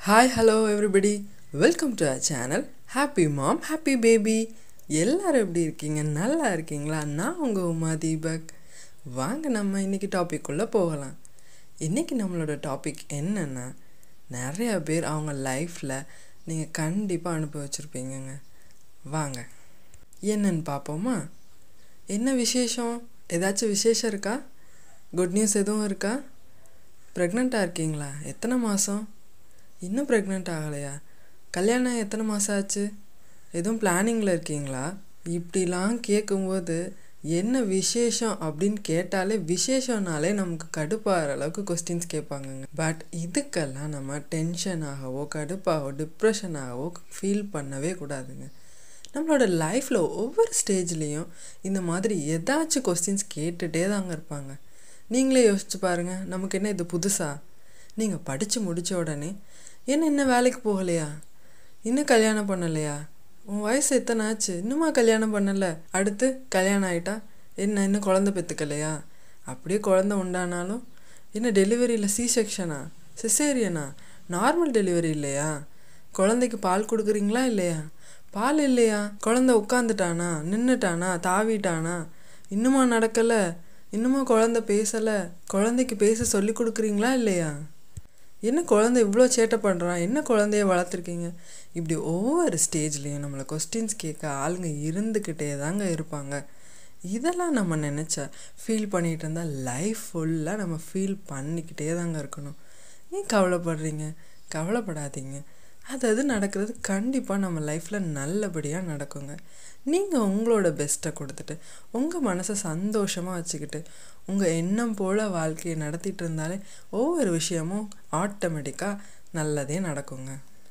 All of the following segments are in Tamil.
hi hello everybody welcome to our channel happy mom happy baby எல்லாரும் எப்படி இருக்கீங்க நல்லா இருக்கீங்களா நான் உங்கள் உமா தீபக் வாங்க நம்ம இன்றைக்கி டாபிக் உள்ள போகலாம் இன்றைக்கி நம்மளோட டாபிக் என்னென்னா நிறைய பேர் அவங்க லைஃப்பில் நீங்கள் கண்டிப்பாக அனுபவிச்சிருப்பீங்கங்க வாங்க என்னன்னு பார்ப்போமா என்ன விசேஷம் ஏதாச்சும் விசேஷம் இருக்கா குட் நியூஸ் எதுவும் இருக்கா ப்ரெக்னெண்ட்டாக இருக்கீங்களா எத்தனை மாதம் இன்னும் ப்ரெக்னென்ட் ஆகலையா கல்யாணம் எத்தனை மாதம் ஆச்சு எதுவும் பிளானிங்கில் இருக்கீங்களா இப்படிலாம் கேட்கும்போது என்ன விசேஷம் அப்படின்னு கேட்டாலே விசேஷம்னாலே நமக்கு கடுப்பாகிற அளவுக்கு கொஸ்டின்ஸ் கேட்பாங்கங்க பட் இதுக்கெல்லாம் நம்ம டென்ஷன் ஆகவோ கடுப்பாகவோ டிப்ரெஷன் ஆகவோ ஃபீல் பண்ணவே கூடாதுங்க நம்மளோட லைஃப்பில் ஒவ்வொரு ஸ்டேஜ்லேயும் இந்த மாதிரி ஏதாச்சும் கொஸ்டின்ஸ் கேட்டுகிட்டே தாங்க இருப்பாங்க நீங்களே யோசிச்சு பாருங்கள் நமக்கு என்ன இது புதுசா நீங்கள் படித்து முடித்த உடனே என்ன இன்னும் வேலைக்கு போகலையா இன்னும் கல்யாணம் பண்ணலையா உன் வயசு எத்தனை ஆச்சு இன்னுமா கல்யாணம் பண்ணலை அடுத்து கல்யாணம் ஆகிட்டா என்ன இன்னும் குழந்த பெற்றுக்கலையா அப்படியே குழந்த உண்டானாலும் என்ன டெலிவரியில் சி செக்ஷனா சிசேரியனா நார்மல் டெலிவரி இல்லையா குழந்தைக்கு பால் கொடுக்குறீங்களா இல்லையா பால் இல்லையா குழந்த உட்காந்துட்டானா நின்றுட்டானா தாவிட்டானா இன்னுமா நடக்கலை இன்னுமா குழந்த பேசலை குழந்தைக்கு பேச சொல்லி கொடுக்குறீங்களா இல்லையா என்ன குழந்தை இவ்வளோ சேட்டை பண்ணுறான் என்ன குழந்தைய வளர்த்துருக்கீங்க இப்படி ஒவ்வொரு ஸ்டேஜ்லேயும் நம்மளை கொஸ்டின்ஸ் கேட்க ஆளுங்க இருந்துக்கிட்டே தாங்க இருப்பாங்க இதெல்லாம் நம்ம நினச்சா ஃபீல் பண்ணிகிட்டு இருந்தால் லைஃப் ஃபுல்லாக நம்ம ஃபீல் பண்ணிக்கிட்டே தாங்க இருக்கணும் ஏன் கவலைப்படுறீங்க கவலைப்படாதீங்க அது அது நடக்கிறது கண்டிப்பாக நம்ம லைஃப்பில் நல்லபடியாக நடக்குங்க நீங்கள் உங்களோட பெஸ்ட்டை கொடுத்துட்டு உங்கள் மனசை சந்தோஷமாக வச்சுக்கிட்டு உங்கள் எண்ணம் போல் வாழ்க்கையை நடத்திட்டு இருந்தாலே ஒவ்வொரு விஷயமும் ஆட்டோமேட்டிக்காக நல்லதே நடக்குங்க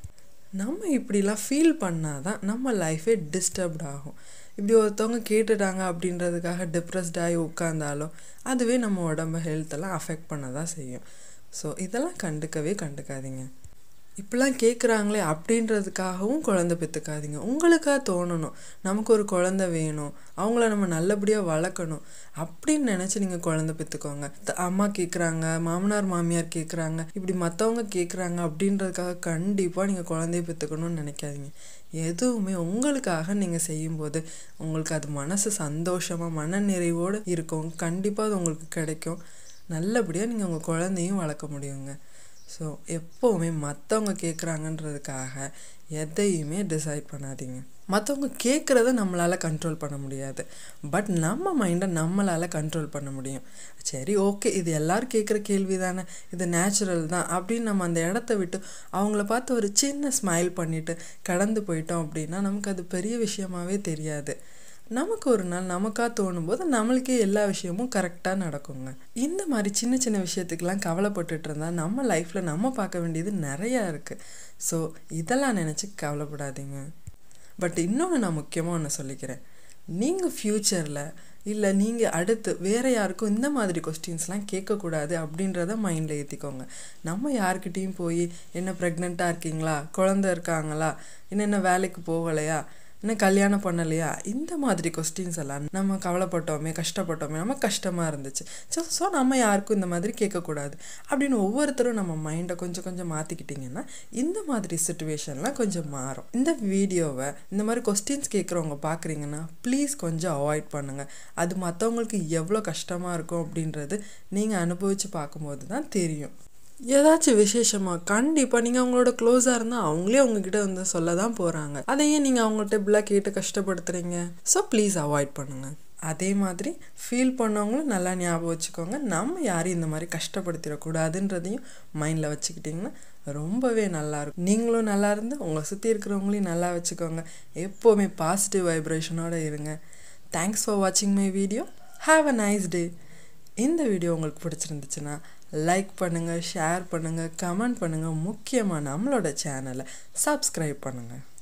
நம்ம இப்படிலாம் ஃபீல் பண்ணால் தான் நம்ம லைஃபே டிஸ்டர்ப்ட் ஆகும் இப்படி ஒருத்தவங்க கேட்டுட்டாங்க அப்படின்றதுக்காக டிப்ரெஸ்டாகி உட்காந்தாலும் அதுவே நம்ம உடம்பு ஹெல்த்தெல்லாம் அஃபெக்ட் பண்ண தான் செய்யும் ஸோ இதெல்லாம் கண்டுக்கவே கண்டுக்காதீங்க இப்படிலாம் கேட்குறாங்களே அப்படின்றதுக்காகவும் குழந்தை பெற்றுக்காதீங்க உங்களுக்காக தோணணும் நமக்கு ஒரு குழந்தை வேணும் அவங்கள நம்ம நல்லபடியாக வளர்க்கணும் அப்படின்னு நினச்சி நீங்கள் குழந்தை பெற்றுக்கோங்க அம்மா கேட்குறாங்க மாமனார் மாமியார் கேட்குறாங்க இப்படி மற்றவங்க கேட்குறாங்க அப்படின்றதுக்காக கண்டிப்பாக நீங்கள் குழந்தைய பெற்றுக்கணும்னு நினைக்காதீங்க எதுவுமே உங்களுக்காக நீங்கள் செய்யும்போது உங்களுக்கு அது மனசு சந்தோஷமாக மன நிறைவோடு இருக்கும் கண்டிப்பாக அது உங்களுக்கு கிடைக்கும் நல்லபடியாக நீங்கள் உங்கள் குழந்தையும் வளர்க்க முடியுங்க ஸோ எப்போவுமே மற்றவங்க கேட்குறாங்கன்றதுக்காக எதையுமே டிசைட் பண்ணாதீங்க மற்றவங்க கேட்குறத நம்மளால் கண்ட்ரோல் பண்ண முடியாது பட் நம்ம மைண்டை நம்மளால் கண்ட்ரோல் பண்ண முடியும் சரி ஓகே இது எல்லோரும் கேட்குற கேள்வி தானே இது நேச்சுரல் தான் அப்படின்னு நம்ம அந்த இடத்த விட்டு அவங்கள பார்த்து ஒரு சின்ன ஸ்மைல் பண்ணிவிட்டு கடந்து போயிட்டோம் அப்படின்னா நமக்கு அது பெரிய விஷயமாவே தெரியாது நமக்கு ஒரு நாள் நமக்காக தோணும் போது நம்மளுக்கே எல்லா விஷயமும் கரெக்டாக நடக்குங்க இந்த மாதிரி சின்ன சின்ன விஷயத்துக்கெல்லாம் கவலைப்பட்டுட்டு இருந்தால் நம்ம லைஃப்பில் நம்ம பார்க்க வேண்டியது நிறையா இருக்குது ஸோ இதெல்லாம் நினச்சி கவலைப்படாதீங்க பட் இன்னொன்று நான் முக்கியமாக ஒன்று சொல்லிக்கிறேன் நீங்கள் ஃப்யூச்சரில் இல்லை நீங்கள் அடுத்து வேறு யாருக்கும் இந்த மாதிரி கொஸ்டின்ஸ்லாம் கேட்கக்கூடாது அப்படின்றத மைண்டில் ஏற்றிக்கோங்க நம்ம யார்கிட்டேயும் போய் என்ன ப்ரெக்னெண்ட்டாக இருக்கீங்களா குழந்த இருக்காங்களா என்னென்ன வேலைக்கு போகலையா இன்னும் கல்யாணம் பண்ணலையா இந்த மாதிரி கொஸ்டின்ஸ் எல்லாம் நம்ம கவலைப்பட்டோமே கஷ்டப்பட்டோமே நம்ம கஷ்டமாக இருந்துச்சு ஸோ ஸோ நம்ம யாருக்கும் இந்த மாதிரி கேட்கக்கூடாது அப்படின்னு ஒவ்வொருத்தரும் நம்ம மைண்டை கொஞ்சம் கொஞ்சம் மாற்றிக்கிட்டிங்கன்னா இந்த மாதிரி சுச்சுவேஷன்லாம் கொஞ்சம் மாறும் இந்த வீடியோவை இந்த மாதிரி கொஸ்டின்ஸ் கேட்குறவங்க பார்க்குறீங்கன்னா ப்ளீஸ் கொஞ்சம் அவாய்ட் பண்ணுங்கள் அது மற்றவங்களுக்கு எவ்வளோ கஷ்டமாக இருக்கும் அப்படின்றது நீங்கள் அனுபவித்து பார்க்கும்போது தான் தெரியும் ஏதாச்சும் விசேஷமாக கண்டிப்பாக நீங்கள் அவங்களோட க்ளோஸாக இருந்தால் அவங்களே உங்ககிட்ட வந்து சொல்ல தான் போகிறாங்க அதையே நீங்கள் அவங்கள்ட்ட இப்படிலாம் கேட்டு கஷ்டப்படுத்துகிறீங்க ஸோ ப்ளீஸ் அவாய்ட் பண்ணுங்கள் அதே மாதிரி ஃபீல் பண்ணவங்களும் நல்லா ஞாபகம் வச்சுக்கோங்க நம்ம யாரையும் இந்த மாதிரி கஷ்டப்படுத்திடக்கூடாதுன்றதையும் மைண்டில் வச்சுக்கிட்டிங்கன்னா ரொம்பவே நல்லாயிருக்கும் நீங்களும் நல்லா இருந்து உங்களை சுற்றி இருக்கிறவங்களையும் நல்லா வச்சுக்கோங்க எப்போவுமே பாசிட்டிவ் வைப்ரேஷனோடு இருங்க தேங்க்ஸ் ஃபார் வாட்சிங் my video have a nice day இந்த வீடியோ உங்களுக்கு பிடிச்சிருந்துச்சுன்னா லைக் பண்ணுங்கள் ஷேர் பண்ணுங்கள் கமெண்ட் பண்ணுங்கள் முக்கியமாக நம்மளோட சேனலை சப்ஸ்கிரைப் பண்ணுங்கள்